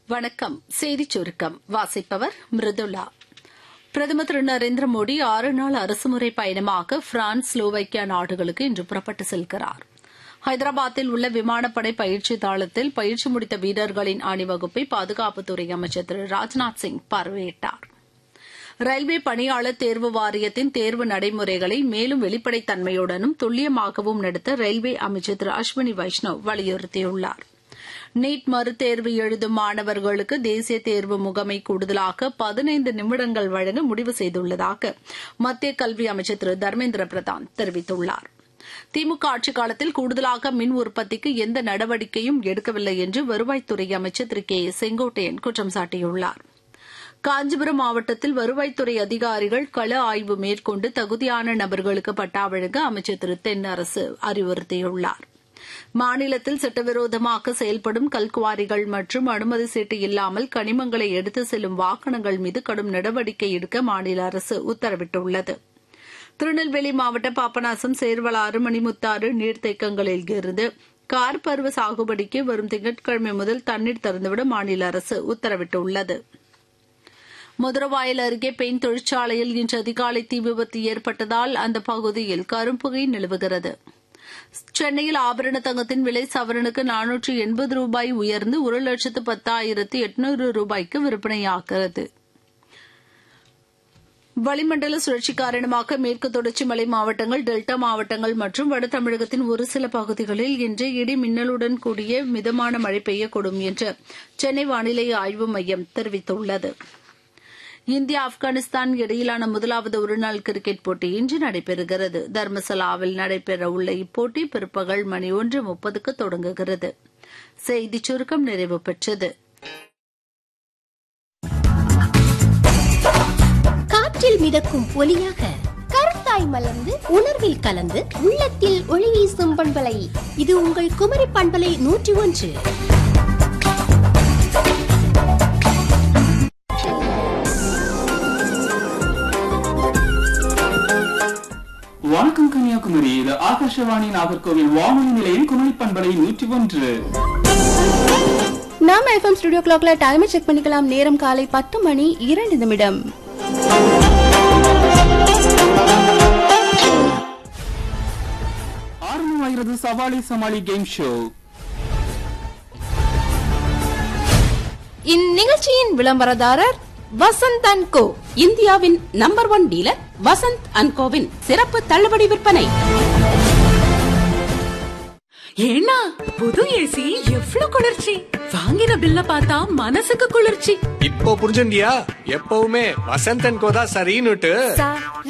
வணக்கம் செய்திச் சுருக்கம் வாசிப்பவர் மிருதுளா பிரதமர் திரு நரேந்திர மோடி ஆறு நாள் அரசுமுறை பயணமாக பிரான்ஸ் ஸ்லோவைக்கியா நாடுகளுக்கு இன்று புறப்பட்டு செல்கிறார் ஹைதராபாத்தில் உள்ள விமானப்படை பயிற்சி தளத்தில் பயிற்சி முடித்த வீரர்களின் அணிவகுப்பை பாதுகாப்புத்துறை அமைச்சர் திரு ராஜ்நாத் சிங் பார்வையிட்டார் ரயில்வே பணியாளர் தேர்வு வாரியத்தின் தேர்வு நடைமுறைகளை மேலும் வெளிப்படைத்தன்மையுடனும் துல்லியமாகவும் நடத்த ரயில்வே அமைச்சர் திரு அஸ்வினி வைஷ்ணவ் வலியுறுத்தியுள்ளார் நீட் மறுதேர்வு எழுதும் மாணவர்களுக்கு தேசிய தேர்வு முகமை கூடுதலாக பதினைந்து நிமிடங்கள் வழங்க முடிவு செய்துள்ளதாக மத்திய கல்வி அமைச்சர் திரு தர்மேந்திர பிரதான் தெரிவித்துள்ளார் திமுக ஆட்சிக் காலத்தில் கூடுதலாக மின் உற்பத்திக்கு எந்த நடவடிக்கையும் எடுக்கவில்லை என்று வருவாய்த்துறை அமைச்சர் திரு கே செங்கோட்டையன் குற்றம் சாட்டியுள்ளார் காஞ்சிபுரம் மாவட்டத்தில் வருவாய்த்துறை அதிகாரிகள் கள ஆய்வு மேற்கொண்டு தகுதியான நபர்களுக்கு பட்டா வழங்க அமைச்சர் திரு தென்னரசு அறிவுறுத்தியுள்ளார் மாநிலத்தில் சட்டவிரோதமாக செயல்படும் கல்குவாரிகள் மற்றும் அனுமதி சீட்டு இல்லாமல் கனிமங்களை எடுத்து செல்லும் வாகனங்கள் மீது கடும் நடவடிக்கை எடுக்க மாநில அரசு உத்தரவிட்டுள்ளது திருநெல்வேலி மாவட்ட பாபநாசம் சேர்வலாறு மணிமுத்தாறு நீர்த்தேக்கங்களில் இருந்து கார் பருவ சாகுபடிக்கு வரும் திங்கட்கிழமை முதல் தண்ணீர் திறந்துவிட மாநில அரசு உத்தரவிட்டுள்ளது மதுரவாயல் அருகே பெயின் தொழிற்சாலையில் இன்று அதிகாலை தீ விபத்து ஏற்பட்டதால் அந்த பகுதியில் கரும்புகை நிலவுகிறது சென்னையில் ஆபரண தங்கத்தின் விலை சவரனுக்கு நானூற்று எண்பது ரூபாய் உயர்ந்து ஒரு லட்சத்து பத்தாயிரத்து எட்நூறு ரூபாய்க்கு விற்பனையாகிறது வளிமண்டல சுழற்சி காரணமாக மேற்கு தொடர்ச்சி மலை மாவட்டங்கள் டெல்டா மாவட்டங்கள் மற்றும் வட தமிழகத்தின் ஒரு சில பகுதிகளில் இன்று இடி மின்னலுடன் கூடிய மிதமான மழை பெய்யக்கூடும் என்று சென்னை வானிலை ஆய்வு மையம் தெரிவித்துள்ளது இந்தியா ஆப்கானிஸ்தான் இடையிலான முதலாவது ஒருநாள் கிரிக்கெட் போட்டி இன்று நடைபெறுகிறது தர்மசலாவில் நடைபெறவுள்ள இப்போட்டி பிற்பகல் மணி ஒன்று முப்பதுக்கு தொடங்குகிறது செய்திச் சுருக்கம் நிறைவு பெற்றது காற்றில் மிதக்கும் ஒலியாக கருத்தாய் மலர்ந்து உணர்வில் கலந்து உள்ளத்தில் ஒளி வீசும் பண்பலை இது உங்கள் குமரி பண்பலை நூற்றி ஒன்று வணக்கம் கன்னியாகுமரி இது ஆகாஷவாணி நாகர்கோவில் வானொலி நிலையம் குமரி பண்பலை நூற்றி ஒன்று நாம எஃப்எம் ஸ்டுடியோ கிளாக்ல டைமை செக் பண்ணிக்கலாம் நேரம் காலை பத்து மணி இரண்டு நிமிடம் ஆரம்பமாகிறது சவாலி சமாளி கேம் ஷோ இந்நிகழ்ச்சியின் விளம்பரதாரர் வசந்த் அண்ட் கோ இந்தியாவின் number one dealer Vasanth and கோவின் சிறப்பு தள்ளுபடி விற்பனை ஏன்னா புது ஏசி எவ்ளோ குளிர்ச்சி வாங்கின பில்ல பார்த்தா மனசுக்கு குளிர்ச்சி இப்போ புரிஞ்சுண்டியா எப்பவுமே வசந்தன் கோதா சரின்னுட்டு